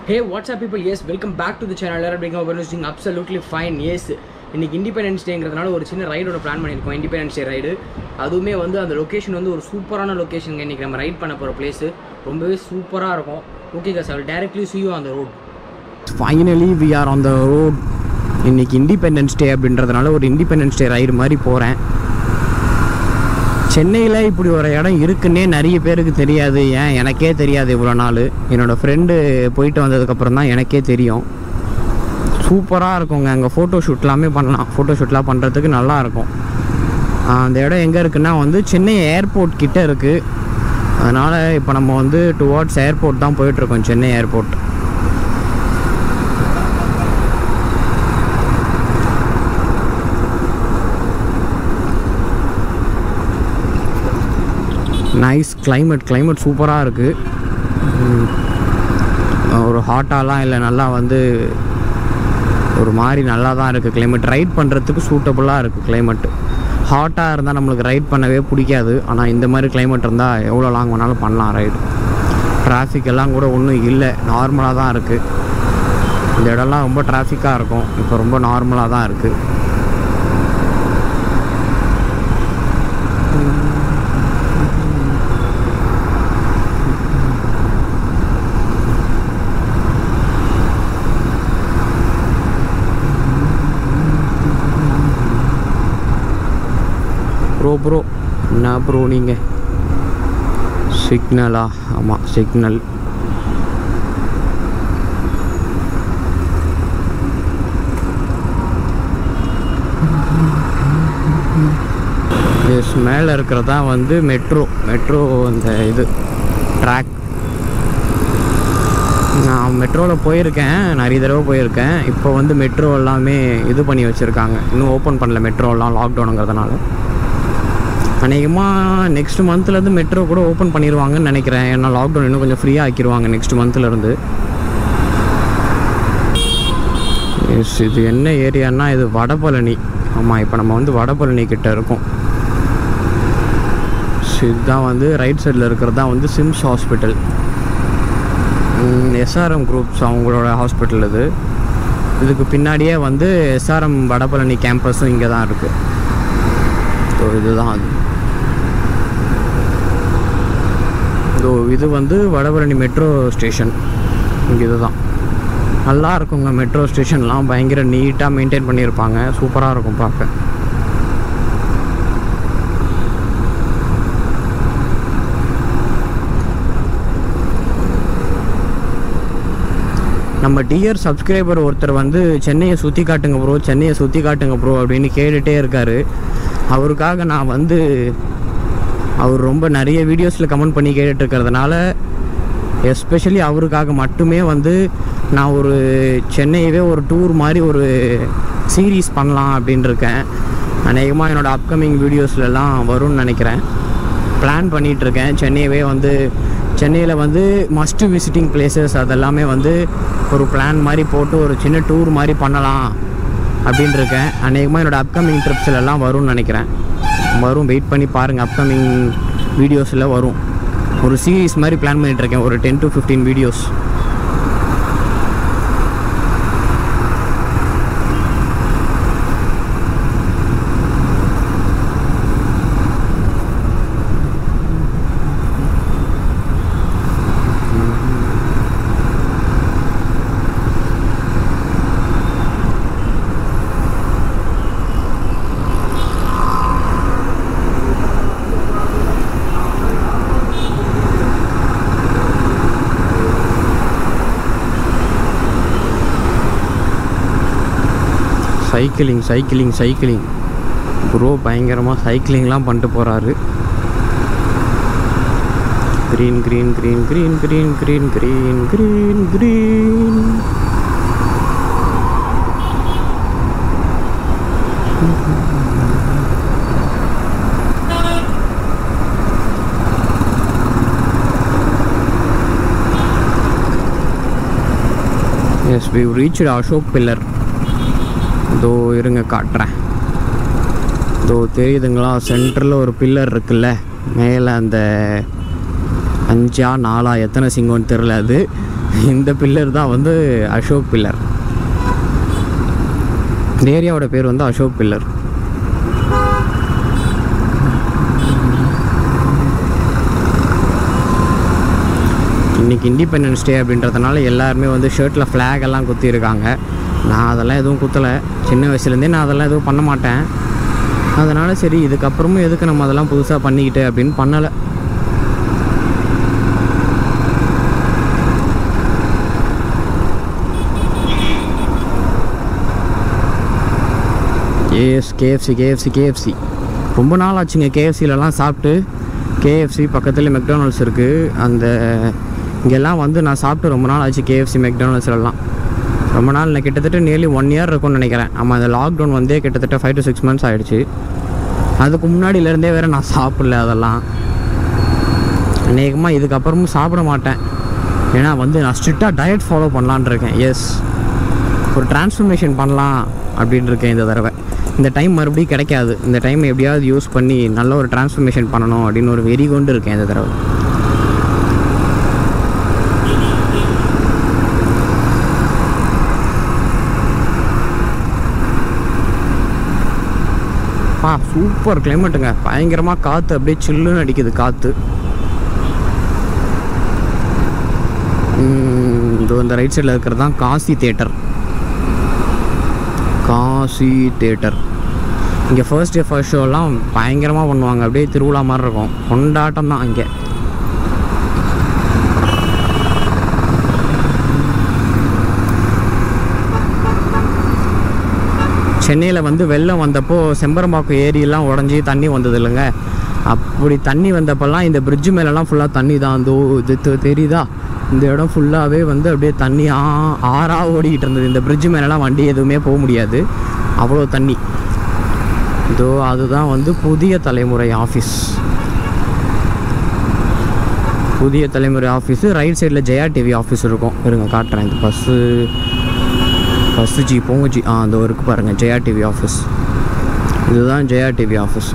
Hey what's up people yes welcome back to the channel அப்படிங்க doing absolutely fine yes இன்னைக்கு independence டேங்கிறதுனால ஒரு சின்ன ரைடோட பிளான் பண்ணியிருக்கோம் இண்டிபெண்டன்ஸ் டே ரைடு அதுவுமே வந்து அந்த லொக்கேஷன் வந்து ஒரு சூப்பரான லொக்கேஷனுங்க இன்றைக்கி நம்ம ரைட் பண்ண போகிற பிளேஸு ரொம்பவே சூப்பராக இருக்கும் ஓகே கா sir directly see you on the road finally we are on the road இன்னைக்கு இண்டிபெண்டன்ஸ் டே அப்படின்றதுனால ஒரு இண்டிபெண்டன்ஸ் டே ரைடு மாதிரி போகிறேன் சென்னையில் இப்படி ஒரு இடம் இருக்குன்னே நிறைய பேருக்கு தெரியாது ஏன் எனக்கே தெரியாது இவ்வளோ நாள் என்னோடய ஃப்ரெண்டு போயிட்டு வந்ததுக்கப்புறம் தான் எனக்கே தெரியும் சூப்பராக இருக்குங்க அங்கே ஃபோட்டோ ஷூட்லாமே பண்ணலாம் ஃபோட்டோ ஷூட்லாம் பண்ணுறதுக்கு நல்லா இருக்கும் ஆஹ் அந்த இடம் எங்கே இருக்குன்னா வந்து சென்னை ஏர்போர்ட் கிட்ட இருக்குது அதனால் இப்போ நம்ம வந்து டுவார்ட்ஸ் ஏர்போர்ட் தான் போயிட்டுருக்கோம் Chennai airport nice climate climate சூப்பராக இருக்குது ஒரு ஹாட்டாலாம் இல்லை நல்லா வந்து ஒரு மாதிரி நல்லா தான் இருக்குது climate ரைட் பண்ணுறதுக்கு சூட்டபுளாக இருக்குது climate ஹாட்டாக இருந்தால் நம்மளுக்கு ரைட் பண்ணவே பிடிக்காது ஆனால் இந்த மாதிரி climate இருந்தால் எவ்வளோ லாங் வேணாலும் பண்ணலாம் ரைடு டிராஃபிக் எல்லாம் கூட ஒன்றும் இல்லை நார்மலாக தான் இருக்குது இந்த இடம்லாம் ரொம்ப டிராஃபிக்காக இருக்கும் இப்போ ரொம்ப நார்மலாக தான் இருக்குது ப்ரோ ப்ரோ என்ன ப்ரோ நீங்கள் சிக்னலா ஆமாம் சிக்னல் எஸ் மேலே இருக்கிறது தான் வந்து மெட்ரோ மெட்ரோ அந்த இது ட்ராக் நான் மெட்ரோவில் போயிருக்கேன் நிறைய தடவை போயிருக்கேன் இப்போ வந்து மெட்ரோ எல்லாமே இது பண்ணி வச்சுருக்காங்க இன்னும் ஓப்பன் பண்ணல மெட்ரோலாம் லாக்டவுனுங்கிறதுனால அநேகமாக நெக்ஸ்ட் மந்த்லேருந்து மெட்ரோ கூட ஓப்பன் பண்ணிடுவாங்கன்னு நினைக்கிறேன் ஏன்னா லாக்டவுன் இன்னும் கொஞ்சம் ஃப்ரீயாக ஆக்கிடுவாங்க நெக்ஸ்ட் மந்த்லேருந்து எஸ் இது என்ன ஏரியான்னா இது வடபழனி ஆமாம் இப்போ நம்ம வந்து வடபழனி கிட்ட இருக்கோம் So, இதுதான் வந்து ரைட் சைடில் இருக்கிறது தான் வந்து சிம்ஸ் ஹாஸ்பிட்டல் எஸ்ஆர்எம் குரூப்ஸ் அவங்களோட ஹாஸ்பிட்டல் இது இதுக்கு பின்னாடியே வந்து எஸ்ஆர்எம் வடபழனி கேம்பஸும் இங்கே தான் இருக்குது ஸோ இதுதான் அது ஸோ இது வந்து வடபழனி மெட்ரோ ஸ்டேஷன் இங்கே இதுதான் நல்லா இருக்குங்க மெட்ரோ ஸ்டேஷன்லாம் பயங்கர நீட்டாக மெயின்டைன் பண்ணியிருப்பாங்க சூப்பராக இருக்கும் பார்க்க நம்ம டியர் சப்ஸ்கிரைபர் ஒருத்தர் வந்து சென்னையை சுற்றி காட்டுங்க ப்ரோ சென்னையை சுற்றி காட்டுங்க ப்ரோ அப்படின்னு கேட்டுகிட்டே இருக்காரு அவருக்காக நான் வந்து அவர் ரொம்ப நிறைய வீடியோஸில் கமெண்ட் பண்ணி கேட்டுட்டு இருக்கிறதுனால எஸ்பெஷலி அவருக்காக மட்டுமே வந்து நான் ஒரு சென்னையவே ஒரு டூர் மாதிரி ஒரு சீரீஸ் பண்ணலாம் அப்படின்னு இருக்கேன் அநேகமாக என்னோடய அப்கமிங் வீடியோஸ்லலாம் வரும்னு நினைக்கிறேன் பிளான் பண்ணிகிட்ருக்கேன் சென்னையவே வந்து சென்னையில் வந்து மஸ்ட் விசிட்டிங் பிளேசஸ் அதெல்லாமே வந்து ஒரு பிளான் மாதிரி போட்டு ஒரு சின்ன டூர் மாதிரி பண்ணலாம் அப்படின்னு இருக்கேன் அநேகமாக என்னோடய அப்கமிங் ட்ரிப்ஸ்லலாம் வரும்னு நினைக்கிறேன் வரும் வெயிட் பண்ணி பாருங்கள் அப்கமிங் வீடியோஸில் வரும் ஒரு சீரீஸ் மாதிரி பிளான் பண்ணிகிட்ருக்கேன் ஒரு ten to fifteen videos cycling cycling cycling bro பயங்கரமாக சைக்கிளிங்லாம் பண்ணிட்டு போகிறாரு green green green green green green green green green yes we reach Ashok pillar இதோ இருங்க காட்டுறேன் இதோ தெரியுதுங்களா சென்டரில் ஒரு பில்லர் இருக்குல்ல மேலே அந்த அஞ்சா நாலா எத்தனை சிங்கம்னு தெரில அது இந்த பில்லர் தான் வந்து அசோக் பில்லர் இந்த ஏரியாவோட பேர் வந்து அசோக் பில்லர் இன்றைக்கி இண்டிபெண்டன்ஸ் டே அப்படின்றதுனால எல்லாருமே வந்து ஷர்ட்டில் ஃப்ளாக் எல்லாம் குத்திருக்காங்க நான் அதெல்லாம் எதுவும் குத்தலை சின்ன வயசுலேருந்தே நான் அதெல்லாம் எதுவும் பண்ண மாட்டேன் அதனால் சரி இதுக்கப்புறமும் எதுக்கு நம்ம அதெல்லாம் புதுசாக பண்ணிக்கிட்டு அப்படின்னு பண்ணலை ஏஎஸ் கேஎஃப்சி கேஎஃப்சி கேஎஃப்சி ரொம்ப நாள் ஆச்சுங்க கேஎஃப்சிலலாம் சாப்பிட்டு கேஎஃப்சி பக்கத்தில் மெக்டானல்ட்ஸ் இருக்குது அந்த இங்கெல்லாம் வந்து நான் சாப்பிட்டு ரொம்ப நாள் ஆச்சு கேஎஃப்சி மெக்டானல்ஸ்லாம் ரொம்ப நாள் இல்லை கிட்டத்தட்ட நியர்லி ஒன் இயர் இருக்கும்னு நினைக்கிறேன் ஆமாம் அந்த லாக்டவுன் வந்தே கிட்டத்தட்ட ஃபைவ் டு சிக்ஸ் மந்த்ஸ் ஆகிடுச்சு அதுக்கு முன்னாடியிலேருந்தே வேறு நான் சாப்பிடல அதெல்லாம் அநேகமாக இதுக்கப்புறமும் சாப்பிட மாட்டேன் ஏன்னா வந்து நான் ஸ்ட்ரிக்டாக டயட் ஃபாலோ பண்ணலான் இருக்கேன் எஸ் ஒரு டிரான்ஸ்ஃபர்மேஷன் பண்ணலாம் அப்படின்னு இருக்கேன் இந்த தடவை இந்த டைம் மறுபடியும் கிடைக்காது இந்த டைம் எப்படியாவது யூஸ் பண்ணி நல்ல ஒரு டிரான்ஸ்ஃபர்மேஷன் பண்ணணும் அப்படின்னு ஒரு வெறி கொண்டு இருக்கேன் இந்த தடவை பா சூப்பர் கிளைமேட்டுங்க பயங்கரமாக காற்று அப்படியே சில்லுன்னு அடிக்குது காற்று இது இந்த ரைட் சைடில் இருக்கிறது தான் காசி தேட்டர் காசி தேட்டர் இங்கே ஃபர்ஸ்ட் டே ஃபர்ஸ்ட் ஷோலாம் பயங்கரமாக பண்ணுவாங்க அப்படியே திருவிழா மாதிரி இருக்கும் கொண்டாட்டம் தான் இங்கே சென்னையில் வந்து வெள்ளம் வந்தப்போ செம்பரம்பாக்கம் ஏரியெல்லாம் உடஞ்சி தண்ணி வந்தது இல்லைங்க அப்படி தண்ணி வந்தப்போல்லாம் இந்த பிரிட்ஜு மேலெலாம் ஃபுல்லாக தண்ணி தான் அந்த இது தெ- தெரியுதா இந்த இடம் ஃபுல்லாகவே வந்து அப்படியே தண்ணி ஆ ஆறாக ஓடிக்கிட்டு இருந்தது இந்த பிரிட்ஜு மேலெலாம் வண்டி எதுவுமே போக முடியாது அவ்வளோ தண்ணி இதோ அதுதான் வந்து புதிய தலைமுறை ஆஃபீஸ் புதிய தலைமுறை ஆஃபீஸு ரைட் சைடில் ஜெயா டிவி ஆஃபீஸ் இருக்கும் இருங்க காட்டுறேன் இந்த பஸ்ஸு பஸ்ஸு ஜி போங்க ஜி ஆ அந்த இருக்கு பாருங்கள் ஜெயா டிவி ஆஃபீஸ் இதுதான் ஜெயா டிவி ஆஃபீஸ்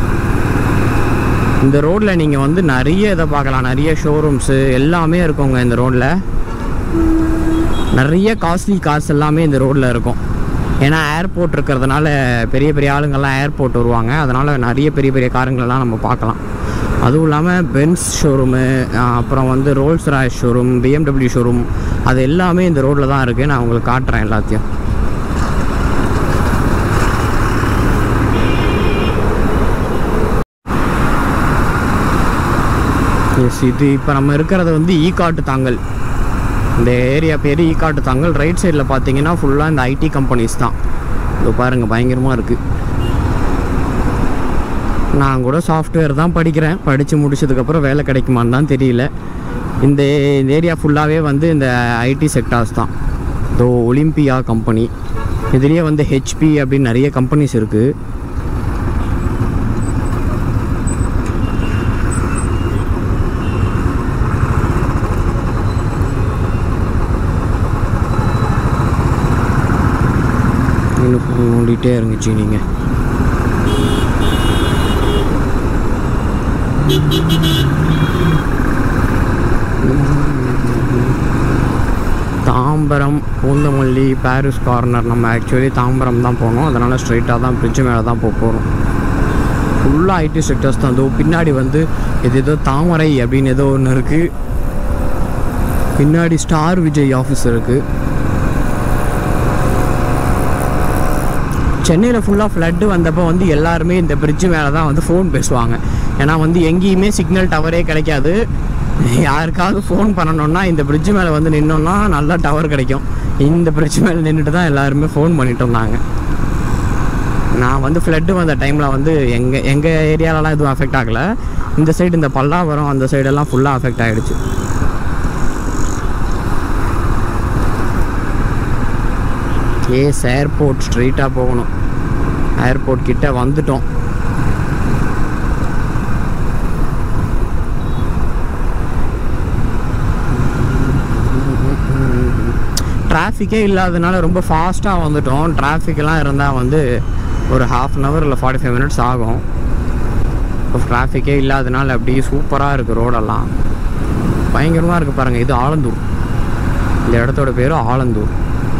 இந்த ரோட்டில் நீங்கள் வந்து நிறைய இதை பார்க்கலாம் நிறைய ஷோரூம்ஸு எல்லாமே இருக்குங்க இந்த ரோட்டில் நிறைய காஸ்ட்லி கார்ஸ் எல்லாமே இந்த ரோட்டில் இருக்கும் ஏன்னா ஏர்போர்ட் இருக்கிறதுனால பெரிய பெரிய ஆளுங்கள்லாம் ஏர்போர்ட் வருவாங்க அதனால் நிறைய பெரிய பெரிய காருங்களெல்லாம் நம்ம பார்க்கலாம் அதுவும் இல்லாமல் பென்ஸ் ஷோரூமு அப்புறம் வந்து Rolls Royce showroom BMW showroom அது எல்லாமே இந்த ரோட்டில் தான் இருக்குது நான் உங்களுக்கு காட்டுறேன் எல்லாத்தையும் எஸ் இது இப்போ நம்ம இருக்கிறது வந்து ஈகாட்டு தாங்கல் இந்த ஏரியா பேர் ஈகாட்டு தாங்கல் ரைட் சைடில் பார்த்தீங்கன்னா ஃபுல்லாக இந்த ஐடி கம்பெனிஸ் தான் இது பாருங்கள் பயங்கரமாக இருக்குது நான் கூட சாஃப்ட்வேர் தான் படிக்கிறேன் படித்து முடிச்சதுக்கப்புறம் வேலை கிடைக்குமான்னு தான் தெரியல இந்த இந்த ஏரியா ஃபுல்லாகவே வந்து இந்த ஐடி செக்டார்ஸ் தான் இதோ ஒலிம்பியா கம்பெனி இதுலேயே வந்து ஹெச்பி அப்படின்னு நிறைய கம்பெனிஸ் இருக்குது இன்னும் நோண்டிகிட்டே இருந்துச்சு நீங்கள் தாம்பரம் பூந்தமல்லி பாரிஸ் கார்னர் நம்ம ஆக்சுவலி தாம்பரம் தான் போனோம் அதனால் ஸ்ட்ரைட்டாக தான் பிரிட்ஜு மேலே தான் போக போகிறோம் ஃபுல்லாக ஐடி செக்டர்ஸ் தான் இதோ பின்னாடி வந்து இது ஏதோ தாமரை அப்படின்னு ஏதோ ஒன்று இருக்குது பின்னாடி ஸ்டார் விஜய் ஆஃபீஸ் இருக்குது சென்னையில் ஃபுல்லாக ஃப்ளட்டு வந்தப்போ வந்து எல்லாருமே இந்த பிரிட்ஜு மேலே தான் வந்து ஃபோன் பேசுவாங்க ஏன்னா வந்து எங்கேயுமே சிக்னல் டவரே கிடைக்காது யாருக்காவது ஃபோன் பண்ணணும்னா இந்த பிரிட்ஜு மேலே வந்து நின்னோம்னா நல்லா டவர் கிடைக்கும் இந்த பிரிட்ஜ் மேலே நின்றுட்டு தான் எல்லாருமே ஃபோன் பண்ணிட்டு இருந்தாங்க நான் வந்து ஃப்ளட்டு வந்த டைமில் வந்து எங்கள் எங்கள் ஏரியாலலாம் எதுவும் அஃபெக்ட் ஆகலை இந்த சைடு இந்த பல்லாவரம் அந்த சைடெல்லாம் ஃபுல்லாக அஃபெக்ட் ஆகிடுச்சு ஏஸ் ஏர்போர்ட் ஸ்ட்ரெயிட்டாக போகணும் ஏர்போர்ட் கிட்ட வந்துட்டோம் டிராஃபிக்கே இல்லாதனால ரொம்ப ஃபாஸ்ட்டாக வந்துட்டோம் டிராஃபிக்லாம் இருந்தால் வந்து ஒரு ஹாஃப் அன் ஹவர் இல்லை ஃபார்ட்டி ஃபைவ் மினிட்ஸ் ஆகும் இப்போ டிராஃபிக்கே இல்லாதனால அப்படியே சூப்பராக இருக்குது ரோடெல்லாம் பயங்கரமாக இருக்குது பாருங்கள் இது ஆலந்தூர் இந்த இடத்தோட பேர் Alandur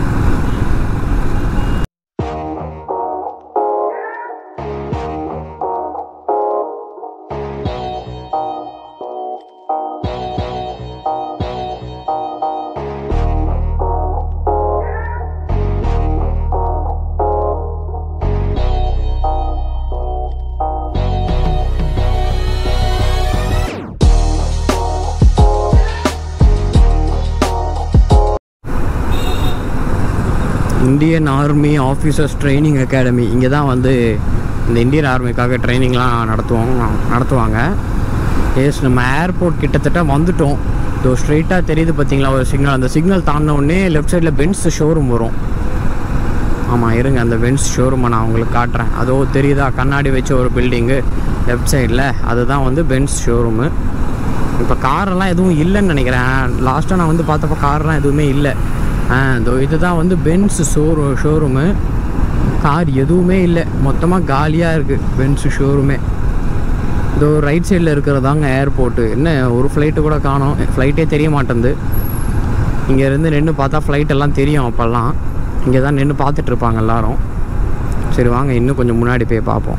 Indian army officers training academy இங்கே தான் வந்து இந்த இந்தியன் ஆர்மிக்காக ட்ரைனிங்லாம் நடத்துவாங்க நடத்துவாங்க எஸ் நம்ம ஏர்போர்ட் கிட்டத்தட்ட வந்துட்டோம் இதோ ஸ்ட்ரெயிட்டாக தெரியுது பார்த்தீங்களா ஒரு சிக்னல் அந்த சிக்னல் தாண்டின உடனே லெஃப்ட் சைடில் பென்ஸ் ஷோரூம் வரும் ஆமாம் இருங்க அந்த பென்ஸ் ஷோரூமை நான் உங்களுக்கு காட்டுறேன் அதோ தெரியுதா கண்ணாடி வச்ச ஒரு பில்டிங்கு லெஃப்ட் சைடில் அதுதான் வந்து பென்ஸ் ஷோரூமு இப்போ காரெல்லாம் எதுவும் இல்லைன்னு நினைக்கிறேன் லாஸ்ட்டாக நான் வந்து பார்த்தப்ப கார்லாம் எதுவுமே இல்லை ஆ இதோ இதுதான் வந்து பென்ஸ் ஷோரூ ஷோரூமு கார் எதுவுமே இல்லை மொத்தமாக காலியாக இருக்குது பென்ஸ் ஷோரூமே இதோ ரைட் சைடில் இருக்கிறதாங்க ஏர்போர்ட்டு என்ன ஒரு ஃப்ளைட்டு கூட காணோம் ஃப்ளைட்டே தெரிய மாட்டேங்குது இங்கேருந்து நின்று பார்த்தா ஃப்ளைட் எல்லாம் தெரியும் அப்போல்லாம் இங்கே தான் நின்று பார்த்துட்டு இருப்பாங்க எல்லாரும் சரி வாங்க இன்னும் கொஞ்சம் முன்னாடி போய் பார்ப்போம்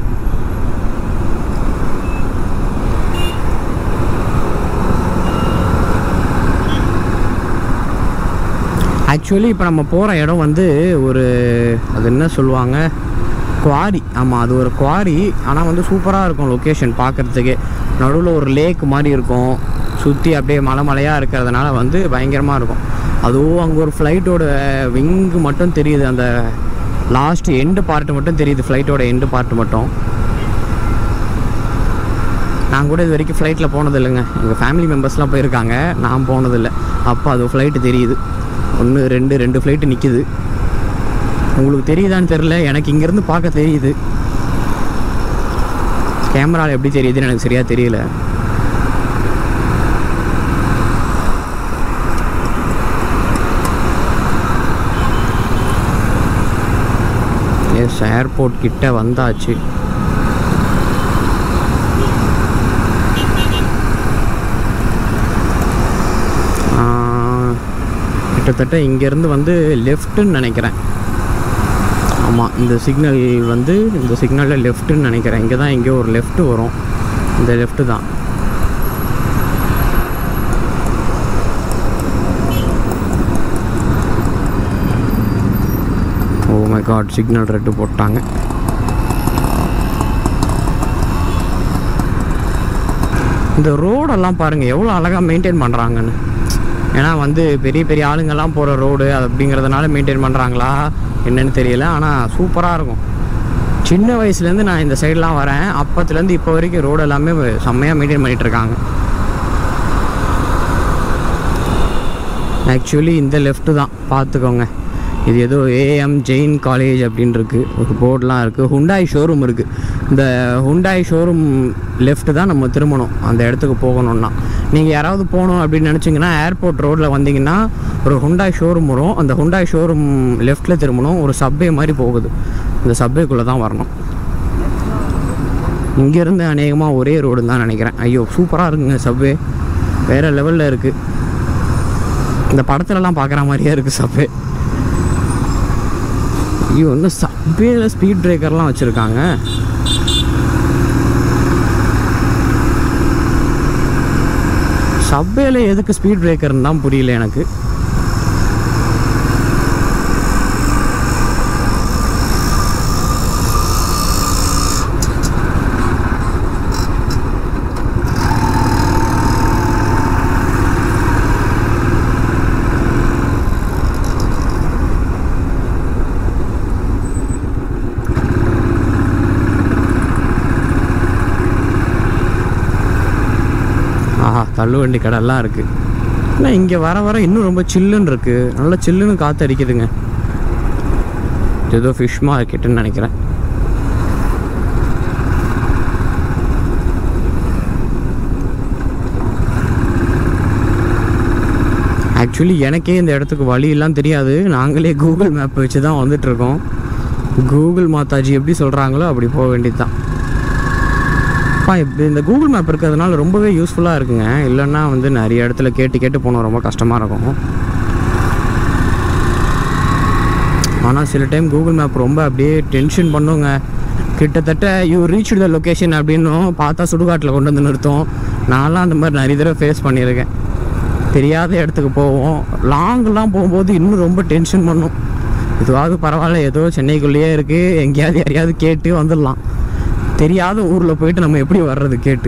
ஆக்சுவலி இப்போ நம்ம போகிற இடம் வந்து ஒரு அது என்ன சொல்லுவாங்க குவாரி ஆமாம் அது ஒரு குவாரி ஆனால் வந்து சூப்பராக இருக்கும் லொக்கேஷன் பார்க்குறதுக்கே நடுவில் ஒரு லேக் மாதிரி இருக்கும் சுற்றி அப்படியே மலை மலையாக இருக்கிறதுனால வந்து பயங்கரமாக இருக்கும் அதுவும் அங்கே ஒரு ஃப்ளைட்டோட விங்கு மட்டும் தெரியுது அந்த லாஸ்ட் எண்டு பார்ட்டு மட்டும் தெரியுது ஃப்ளைட்டோட எண்டு பார்ட்டு மட்டும் நான் கூட இது வரைக்கும் ஃப்ளைட்டில் போனது இல்லைங்க எங்கள் ஃபேமிலி மெம்பர்ஸ்லாம் போயிருக்காங்க நான் போனதில்லை அப்போ அது ஃப்ளைட்டு தெரியுது ஒன்று ரெண்டு ரெண்டு ஃப்ளைட்டு நிற்கிது உங்களுக்கு தெரியுதான்னு தெரில எனக்கு இங்கேருந்து பார்க்க தெரியுது கேமராவில் எப்படி தெரியுதுன்னு எனக்கு சரியாக தெரியல எஸ் ஏர்போர்ட் கிட்ட வந்தாச்சு ஆஹ், கிட்டத்தட்ட இங்கேருந்து வந்து லெஃப்ட்டுன்னு நினைக்கிறேன் ஆமாம் இந்த சிக்னல் வந்து இந்த சிக்னலில் லெஃப்ட்டுன்னு நினைக்கிறேன் இங்கே தான் எங்கேயோ ஒரு லெஃப்ட்டு வரும் இந்த லெஃப்ட்டு தான் oh my god signal red போட்டாங்க இந்த ரோடெல்லாம் பாருங்கள் எவ்வளோ அழகாக மெயின்டைன் பண்ணுறாங்கன்னு ஏன்னா வந்து பெரிய பெரிய ஆளுங்கெல்லாம் போகிற ரோடு அது அப்படிங்கிறதுனால மெயின்டைன் பண்ணுறாங்களா என்னன்னு தெரியல ஆனால் சூப்பராக இருக்கும் சின்ன வயசுலேருந்து நான் இந்த சைட்லாம் வரேன் அப்பத்துலேருந்து இப்போ வரைக்கும் ரோடு எல்லாமே செம்மையாக மெயின்டைன் பண்ணிகிட்டு இருக்காங்க ஆக்சுவலி இந்த லெஃப்ட்டு தான் பார்த்துக்கோங்க இது ஏதோ ஏஎம் ஜெயின் காலேஜ் அப்படின்னு இருக்கு ஒரு போர்டெலாம் இருக்குது ஹுண்டாய் ஷோரூம் இருக்குது இந்த ஹுண்டாய் ஷோரூம் லெஃப்ட் தான் நம்ம திரும்பணும் அந்த இடத்துக்கு போகணுன்னா நீங்கள் யாராவது போகணும் அப்படின்னு நினச்சிங்கன்னா ஏர்போர்ட் ரோட்டில் வந்தீங்கன்னா ஒரு ஹுண்டாய் ஷோரூம் வரும் அந்த ஹுண்டாய் ஷோரூம் லெஃப்ட்டில் திரும்பணும் ஒரு சப்வே மாதிரி போகுது இந்த சப்வேக்குள்ளே தான் வரணும் இங்கேருந்து அநேகமாக ஒரே ரோடுன்னு தான் நினைக்கிறேன் ஐயோ சூப்பராக இருக்குங்க சப்வே வேறு லெவலில் இருக்குது இந்த படத்துலலாம் பார்க்குற மாதிரியே இருக்குது சப்வே ஐயோ இன்னும் சப்வேல ஸ்பீட் பிரேக்கர்லாம் வச்சுருக்காங்க சப்வேல எதுக்கு ஸ்பீட் பிரேக்கர்னு தான் புரியல எனக்கு ஆஹா தள்ளுவண்டி கடைலாம் இருக்குது ஆனால் இங்கே வர வர இன்னும் ரொம்ப சில்லுன்னு இருக்குது நல்லா சில்லுன்னு காற்று அடிக்குதுங்க இது ஏதோ ஃபிஷ் மார்க்கெட்டுன்னு நினைக்கிறேன் ஆக்சுவலி எனக்கே இந்த இடத்துக்கு வழியெல்லாம் தெரியாது நாங்களே கூகுள் மேப் வச்சு தான் வந்துட்டுருக்கோம் கூகுள் மாதாஜி எப்படி சொல்கிறாங்களோ அப்படி போக வேண்டியது தான் அப்பா இப்போ இந்த கூகுள் மேப் இருக்கிறதுனால ரொம்பவே யூஸ்ஃபுல்லாக இருக்குங்க இல்லைன்னா வந்து நிறைய இடத்துல கேட்டு கேட்டு போனோம் ரொம்ப கஷ்டமாக இருக்கும் ஆனால் சில டைம் கூகுள் மேப் ரொம்ப அப்படியே டென்ஷன் பண்ணுங்க கிட்டத்தட்ட யூ ரீச் த லொக்கேஷன் அப்படின்னும் பார்த்தா சுடுகாட்டில் கொண்டு வந்து நிறுத்தும் நான்லாம் அந்த மாதிரி நிறைய தடவை ஃபேஸ் பண்ணியிருக்கேன் தெரியாத இடத்துக்கு போவோம் லாங்லாம் போகும்போது இன்னும் ரொம்ப டென்ஷன் பண்ணும் இதுவாவது பரவாயில்ல ஏதோ சென்னைக்குள்ளேயே இருக்குது எங்கேயாவது யாரையாவது கேட்டு வந்துடலாம் தெரியாத ஊரில் போயிட்டு நம்ம எப்படி வர்றது கேட்டு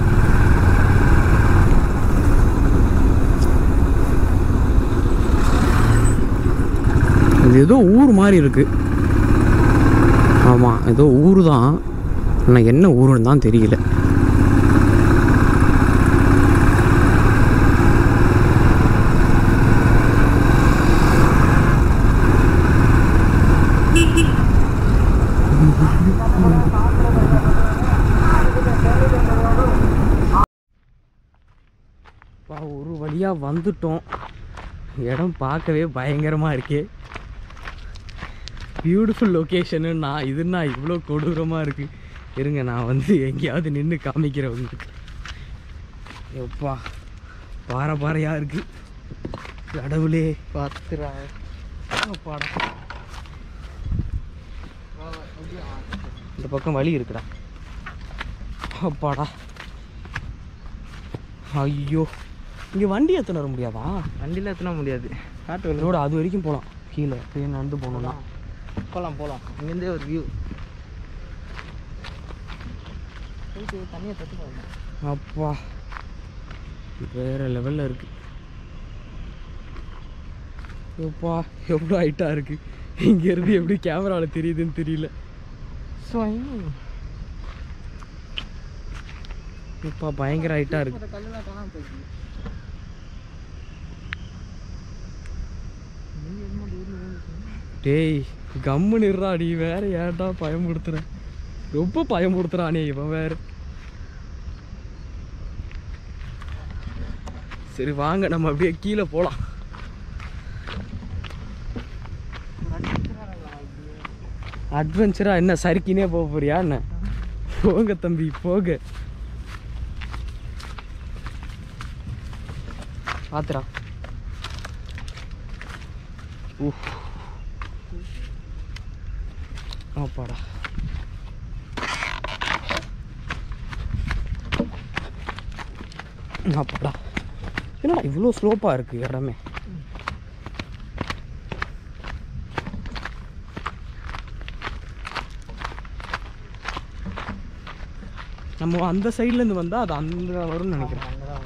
இது ஏதோ ஊர் மாதிரி இருக்கு ஆமாம் ஏதோ ஊர் தான் ஆனால் என்ன ஊருன்னு தான் தெரியல பா ஒரு வழியாக வந்துட்டோம் இடம் பார்க்கவே பயங்கரமாக இருக்கே பியூட்டிஃபுல் லொக்கேஷனு நான் இதுன்னா இவ்வளோ கொடூரமாக இருக்குது இருங்க நான் வந்து எங்கேயாவது நின்று காமிக்கிறேன் உங்களுக்கு எப்பா பாறை பாறையாக இருக்குது கடவுளே பார்த்துறா அப்பாடா இந்த பக்கம் வழி இருக்குடா அப்பாடா ஐயோ இங்கே வண்டி எத்தனை வர முடியாதா வண்டியில் எத்தனை முடியாது காட்டு வெளியே ரோடு அது வரைக்கும் போகலாம் கீழே போய் நடந்து போகணும்னா போகலாம் போகலாம் இங்கேருந்தே ஒரு வியூ போயிட்டு தண்ணியை தட்டு போகலாம் அப்பா வேற லெவலில் இருக்கு எப்பா எவ்வளோ ஹைட்டாக இருக்கு இங்கேருந்து எப்படி கேமராவில் தெரியுதுன்னு தெரியல இப்பா பயங்கர ஹைட்டாக இருக்கு கல்லுலாம் காணாம போயிடுச்சு டேய் கம்முன்னு இருடா நீ வேற ஏன்டா பயமுறுத்துற ரொம்ப பயமுறுத்துறானே இவன் வேற சரி வாங்க நம்ம அப்படியே கீழே போலாம் அட்வென்ச்சரா என்ன சறுக்கினே போக போறியா என்ன போங்க தம்பி போக பாத்துடா ஊஃப் அப்பாடா அப்பாடா என்னடா இவ்வளோ ஸ்லோப்பாக இருக்குது இடமே நம்ம அந்த சைட்லேருந்து வந்தால் அது அந்த வரும்னு நினைக்கிறேன்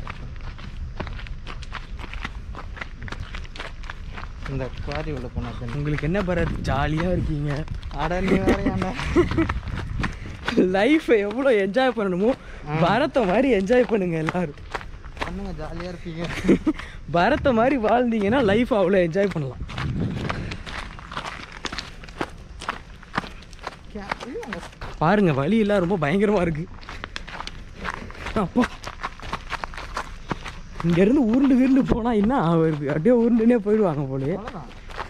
இந்த குவாரி உள்ள போனா தண்ணி உங்களுக்கு என்ன பரத் ஜாலியாக இருக்கீங்க அட நீ வேறையாண்டா லைஃப்பை எவ்வளோ என்ஜாய் பண்ணணுமோ பரத்தை மாதிரி என்ஜாய் பண்ணுங்க எல்லாரும் பண்ணுங்க ஜாலியாக இருப்பீங்க பரத்தை மாதிரி வாழ்ந்தீங்கன்னா லைஃப் அவ்வளோ என்ஜாய் பண்ணலாம் பாருங்க வழி எல்லாம் ரொம்ப பயங்கரமா இருக்கு அப்பா இங்க இருந்து உருண்டு விருண்டு போனா என்ன ஆகுது அப்படியே உருண்டுனே போயிடுவாங்க போலயே அவ்வளோதான்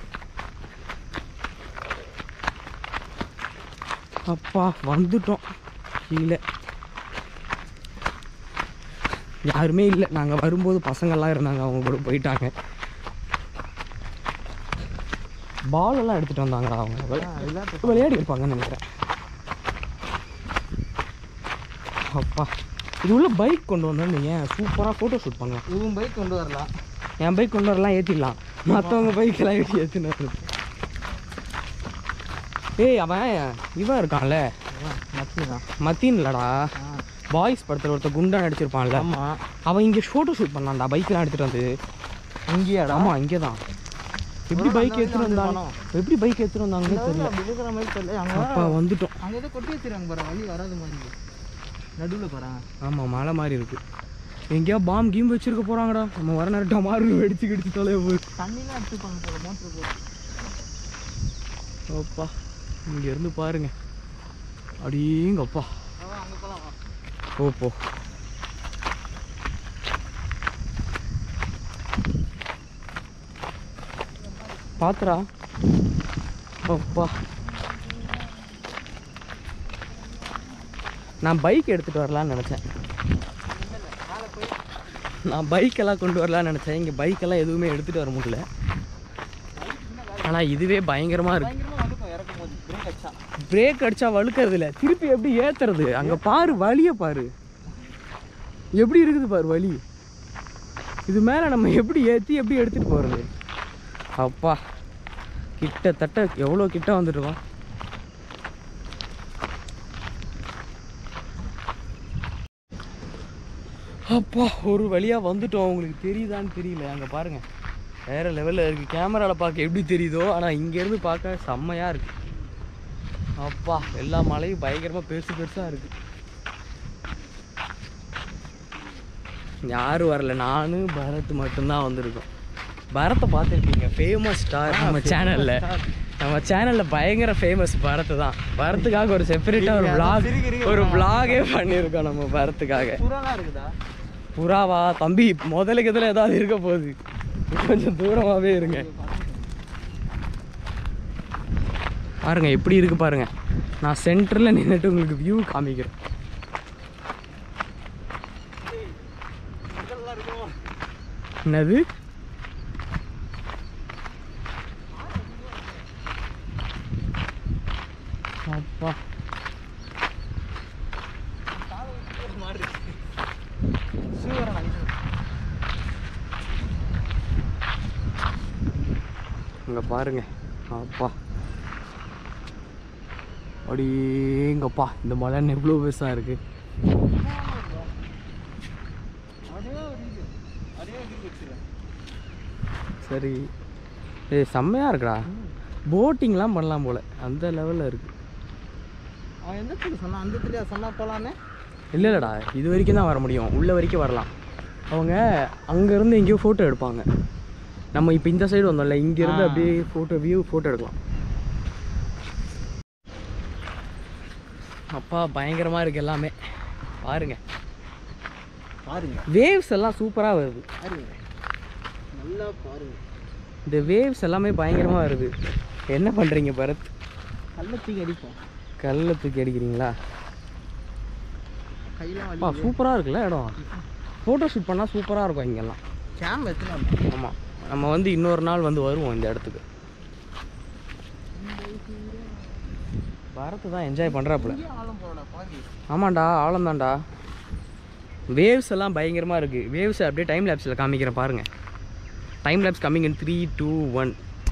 அப்பா வந்துட்டோம் கீழே யாருமே இல்லை நாங்கள் வரும்போது பசங்கள்லாம் இருந்தாங்க அவங்க கூட போயிட்டாங்க பால் எல்லாம் எடுத்துட்டு வந்தாங்கடா அவங்க விளையாட்டு விளையாடி இருப்பாங்கன்னு நினைக்கிறேன் அப்பா இது உள்ள பைக் கொண்டு வந்தோன்னு ஏன் சூப்பராக ஃபோட்டோ ஷூட் பண்ணலாம் இவன் பைக் கொண்டு வரலாம் என் பைக் கொண்டு வரலாம் ஏற்றிடலாம் மற்றவங்க பைக்கெல்லாம் ஏற்றி ஏற்றினு வருது ஏய் அவன் இவன் இருக்கான்ல நச்சு தான் மத்தின் இல்லடா பாய்ஸ் படத்தில் ஒருத்தர் குண்டா நடிச்சிருப்பான்ல ஆமாம் அவன் இங்கே ஃபோட்டோ ஷூட் பண்ணான்டா பைக்கெலாம் எடுத்துகிட்டு வந்து இங்கேயாடா ஆமாம் இங்கே தான் எப்படி எவ்வளோ பைக் நாள் எடுத்துகிட்டு வந்து வந்தாங்க எப்படி பைக் எடுத்துகிட்டு வந்தாங்கன்னு தெரியல அப்படி இருக்கிற மாதிரி தெரியல அங்கே அப்பா வந்துட்டோம் அங்கே ஏதோ கொட்டி வச்சிருக்காங்க பாரு வழி வராத மாதிரி நடுவில் பாரு ஆமாம் மலை மாதிரி இருக்கு எங்கேயா பாம் கீம் வச்சிருக்க போகிறாங்கடா நம்ம வர நேரம் டமாரு வெடிச்சு கிடிச்சு தொலைய போய் தண்ணிலாம் எடுத்துப்பாங்க போல மோட்டர் போட்டு அப்பா இங்கேருந்து பாருங்க அடீங்கப்பா அங்கே போகலாம் போ போ பாத்துடா அப்பா நான் பைக் எடுத்துட்டு வரலாம்னு நினச்சேன் நான் பைக்கெல்லாம் கொண்டு வரலாம்னு நினச்சேன் இங்கே பைக்கெல்லாம் எதுவுமே எடுத்துகிட்டு வர முடியல ஆனால் இதுவே பயங்கரமாக இருக்கு பயங்கரமா வந்துக்கும் இறக்கும் போது பிரேக் அடிச்சா பிரேக் அடிச்சா வழுக்கிறது இல்ல திருப்பி எப்படி ஏத்துறது அங்க பாரு வழிய பாரு எப்படி இருக்குது பாரு வழி இது மேல நம்ம எப்படி ஏத்தி எப்படி எடுத்துட்டு போறது அப்பா கிட்டத்தட்ட எவ்வளோ கிட்ட வந்துட்டுருக்கோம் அப்பா ஒரு வழியா வந்துட்டோம் உங்களுக்கு தெரியுதான்னு தெரியல அங்க பாருங்க வேற லெவல்ல இருக்கு கேமரால பார்க்க எப்படி தெரியுதோ ஆனா இங்க இருந்து பார்க்க செம்மையா இருக்கு அப்பா எல்லா மலையும் பயங்கரமா பெருசு பெருசா இருக்கு யாரும் வரல நானு பரத் மட்டும்தான் வந்திருக்கோம் பரத்தை பார்த்துருக்கீங்க ஃபேமஸ் ஸ்டார் நம்ம சேனல்ல நம்ம சேனல்ல பயங்கர ஃபேமஸ் பரத் தான் பரத்துக்காக ஒரு செப்பரேட்டாக ஒரு vlog ஒரு vlog-ஏ பண்ணியிருக்கோம் நம்ம பரத்துக்காக புறாலாம் இருக்குதா புறாவா தம்பி முதலுக்கு இதில் ஏதாவது இருக்க போகுது கொஞ்சம் தூரமாகவே இருங்க பாருங்க எப்படி இருக்கு பாருங்க நான் சென்டரில் நின்றுட்டு உங்களுக்கு வியூ காமிக்கிறேன் என்னது அப்பா இங்க பாருங்க அப்பா அடிங்கப்பா இந்த மலை எவ்வளோ பெருசா இருக்கு சரி ஏ செம்மையா இருக்குடா போட்டிங்லாம் பண்ணலாம் போல அந்த லெவலில் இருக்கு அவன் எந்த இடத்துல சொன்னான் அந்த இடத்துல சொன்னா போலான்னு இல்லை இல்லைடா இது வரைக்கும் தான் வர முடியும் உள்ள வரைக்கும் வரலாம் அவங்க அங்கேருந்து எங்கேயோ ஃபோட்டோ எடுப்பாங்க நம்ம இப்போ இந்த சைடு வந்தோம்ல இங்கேருந்து ஆ. அப்படியே ஃபோட்டோ வியூ ஃபோட்டோ எடுக்கலாம் அப்பா பயங்கரமாக இருக்கு எல்லாமே பாருங்க பாருங்க வேவ்ஸ் எல்லாம் சூப்பராக வருது பாருங்க நல்லா பாருங்க இந்த வேவ்ஸ் எல்லாமே பயங்கரமாக வருது என்ன பண்ணுறீங்க பரத் கல்ல தூக்கி அடிப்போம் கல்லை தூக்கி அடிக்கிறீங்களா கையெல்லாம் அப்பா வலி சூப்பராக இருக்குல்ல இடம் ஃபோட்டோ ஷூட் பண்ணால் சூப்பராக இருக்கும் இங்கெல்லாம் கேம் எத்தனை ஆமாம் நம்ம வந்து இன்னொரு நாள் வந்து வருவோம் இந்த இடத்துக்கு பாரத்து தான் என்ஜாய் பண்ணுறாப்புல ஆழம் போடா பாவி ஆமாண்டா ஆழம்தான்டா வேவ்ஸ் எல்லாம் பயங்கரமாக இருக்குது வேவ்ஸ் அப்படியே டைம் லேப்ஸில் காமிக்கிறேன் பாருங்கள் time lapse coming in three two one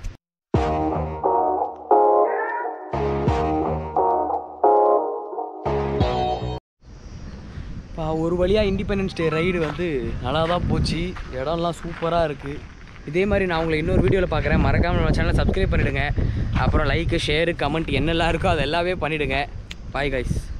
இப்போ ஒரு வழியாக இண்டிபெண்டன்ஸ் டே ரைடு வந்து நல்லா தான் போச்சு இடம்லாம் சூப்பராக இருக்குது இதே மாதிரி நான் உங்களை இன்னொரு வீடியோவில் பார்க்குறேன் மறக்காமல் நம்ம சேனலை சப்ஸ்கிரைப் பண்ணிவிடுங்க அப்புறம் லைக்கு ஷேரு கமெண்ட் என்னெல்லாம் இருக்கோ அது எல்லாமே பண்ணிவிடுங்க பாய் கைஸ்